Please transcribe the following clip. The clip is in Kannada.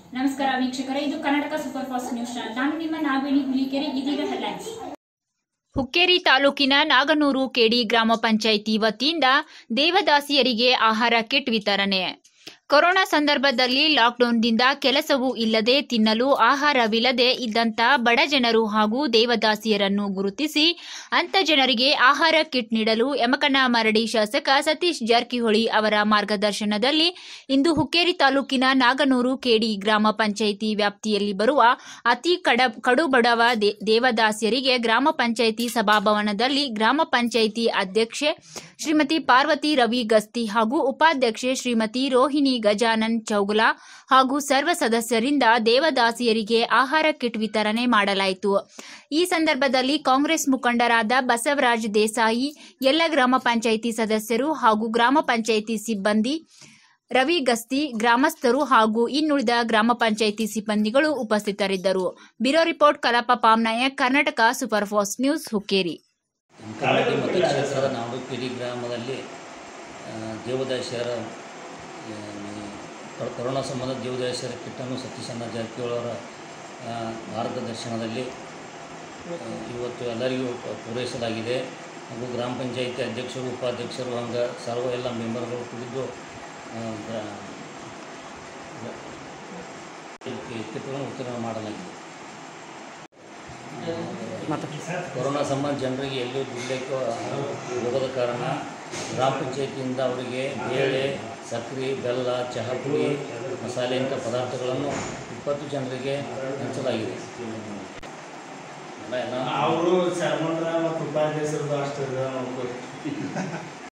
ನಮಸ್ಕಾರ ವೀಕ್ಷಕರೇ ಇದು Karnataka super fast news channel ನಾನು ನಿಮ್ಮ ನಾಗವೇಣಿ ಹುಲಿಕೆರೆ ಇದೀಗ ಹೆಡ್ಲೈನ್ಸ್ ಹುಕ್ಕೇರಿ ತಾಲೂಕಿನ ನಾಗನೂರು ಕೆಡಿ ಗ್ರಾಮ ಪಂಚಾಯಿತಿ ವತಿಯಿಂದ ದೇವದಾಸಿಯರಿಗೆ ಆಹಾರ ಕಿಟ್ ವಿತರಣೆ ಕೊರೋನಾ ಸಂದರ್ಭದಲ್ಲಿ ಲಾಕ್ಡೌನ್ದಿಂದ ಕೆಲಸವೂ ಇಲ್ಲದೆ ತಿನ್ನಲು ಆಹಾರವಿಲ್ಲದೆ ಇದ್ದಂತ ಬಡ ಜನರು ಹಾಗೂ ದೇವದಾಸಿಯರನ್ನು ಗುರುತಿಸಿ ಅಂತ ಜನರಿಗೆ ಆಹಾರ ಕಿಟ್ ನೀಡಲು ಯಮಕನ ಮರಡಿ ಶಾಸಕ ಸತೀಶ್ ಜಾರಕಿಹೊಳಿ ಅವರ ಮಾರ್ಗದರ್ಶನದಲ್ಲಿ ಇಂದು ಹುಕ್ಕೇರಿ ತಾಲೂಕಿನ ನಾಗನೂರು ಕೆಡಿ ಗ್ರಾಮ ಪಂಚಾಯಿತಿ ವ್ಯಾಪ್ತಿಯಲ್ಲಿ ಬರುವ ಅತಿ ಕಡ ಕಡುಬಡವ ದೇ- ದೇವದಾಸಿಯರಿಗೆ ಗ್ರಾಮ ಪಂಚಾಯಿತಿ ಸಭಾಭವನದಲ್ಲಿ ಗ್ರಾಮ ಪಂಚಾಯಿತಿ ಅಧ್ಯಕ್ಷೆ ಶ್ರೀಮತಿ ಪಾರ್ವತಿ ರವಿ ಗಸ್ತಿ ಹಾಗೂ ಉಪಾಧ್ಯಕ್ಷೆ ಶ್ರೀಮತಿ ರೋಹಿಣಿ ಗಜಾನನ್ ಚೌಗುಲಾ ಹಾಗೂ ಸರ್ವ ಸದಸ್ಯರಿಂದ ದೇವದಾಸಿಯರಿಗೆ ಆಹಾರ ಕಿಟ್ ವಿತರಣೆ ಮಾಡಲಾಯಿತು ಈ ಸಂದರ್ಭದಲ್ಲಿ ಕಾಂಗ್ರೆಸ್ ಮುಖಂಡರಾದ ಬಸವರಾಜ್ ದೇಸಾಯಿ ಎಲ್ಲ ಗ್ರಾಮ ಪಂಚಾಯಿತಿ ಸದಸ್ಯರು ಹಾಗೂ ಗ್ರಾಮ ಪಂಚಾಯಿತಿ ಸಿಬ್ಬಂದಿ ರವಿ ಗಸ್ತಿ ಗ್ರಾಮಸ್ಥರು ಹಾಗೂ ಇನ್ನುಳಿದ ಗ್ರಾಮ ಪಂಚಾಯಿತಿ ಸಿಬ್ಬಂದಿಗಳು ಉಪಸ್ಥಿತರಿದ್ದರು ಬ್ಯೂರೋ ರಿಪೋರ್ಟ್ ಕಲಪ ಪಾಮ್ನಾಯಕ್ Karnataka super fast news Hukkeri Karnataka ಮತಕ್ಷೇತ್ರದ ನಾಡುಕಿರಿ ಗ್ರಾಮದಲ್ಲಿ ಆ, ದೇವದಾಸಿಯರ ಆ, ಕೊ- ಕೊರೋನಾ ಸಂಬಂಧ ದೇವದಾಸಿಯರ ಕಿಟ್ಟನ್ನು ಸತೀಶಣ್ಣ ಜಾರಕಿಹೊಳಿ ಅವರ ಆ, ಮಾರ್ಗದರ್ಶನದಲ್ಲಿ ಆ, ಇವತ್ತು ಎಲ್ಲರಿಗೂ ಪ- ಪೂರೈಸಲಾಗಿದೆ ಹಾಗೂ ಗ್ರಾಮ ಪಂಚಾಯಿತಿ ಅಧ್ಯಕ್ಷರು ಉಪಾಧ್ಯಕ್ಷರು ಹಂಗೆ ಸರ್ವ ಎಲ್ಲ ಮೆಂಬರ್ಗಳು ಕುಳಿತು ಆ, ಗ್ರಾ- ಈ ಕಿಟ್ಗಳನ್ನು ವಿತರಣೆ ಮಾಡಲಾಗಿದೆ ಕೊರೋನಾ ಸಂಬಂಧ ಜನರಿಗೆ ಎಲ್ಲೂ ದುಡ್ಲಿಕ್ಕೆ ಹೋಗದ ಕಾರಣ ಗ್ರಾಮ ಪಂಚಾಯತಿಯಿಂದ ಅವರಿಗೆ ಬೇಳೆ ಸಕ್ಕರೆ ಬೆಲ್ಲ ಚಹಾ ಪುಡಿ ಮಸಾಲೆ ಇಂಥ ಪದಾರ್ಥಗಳನ್ನು ಇಪ್ಪತ್ತು ಜನರಿಗೆ ಹಂಚಲಾಗಿದೆ ಎಲ್ಲ ಎಲ್ಲ ಅವರು ಶರ್ಮಂದ್ರ ಮತ್ತು ಉಪಾಧ್ಯಕ್ಷರದ್ದು ಅಷ್ಟು ಇದೆ ನೋಡ್ಕೊಳ್ಳಿ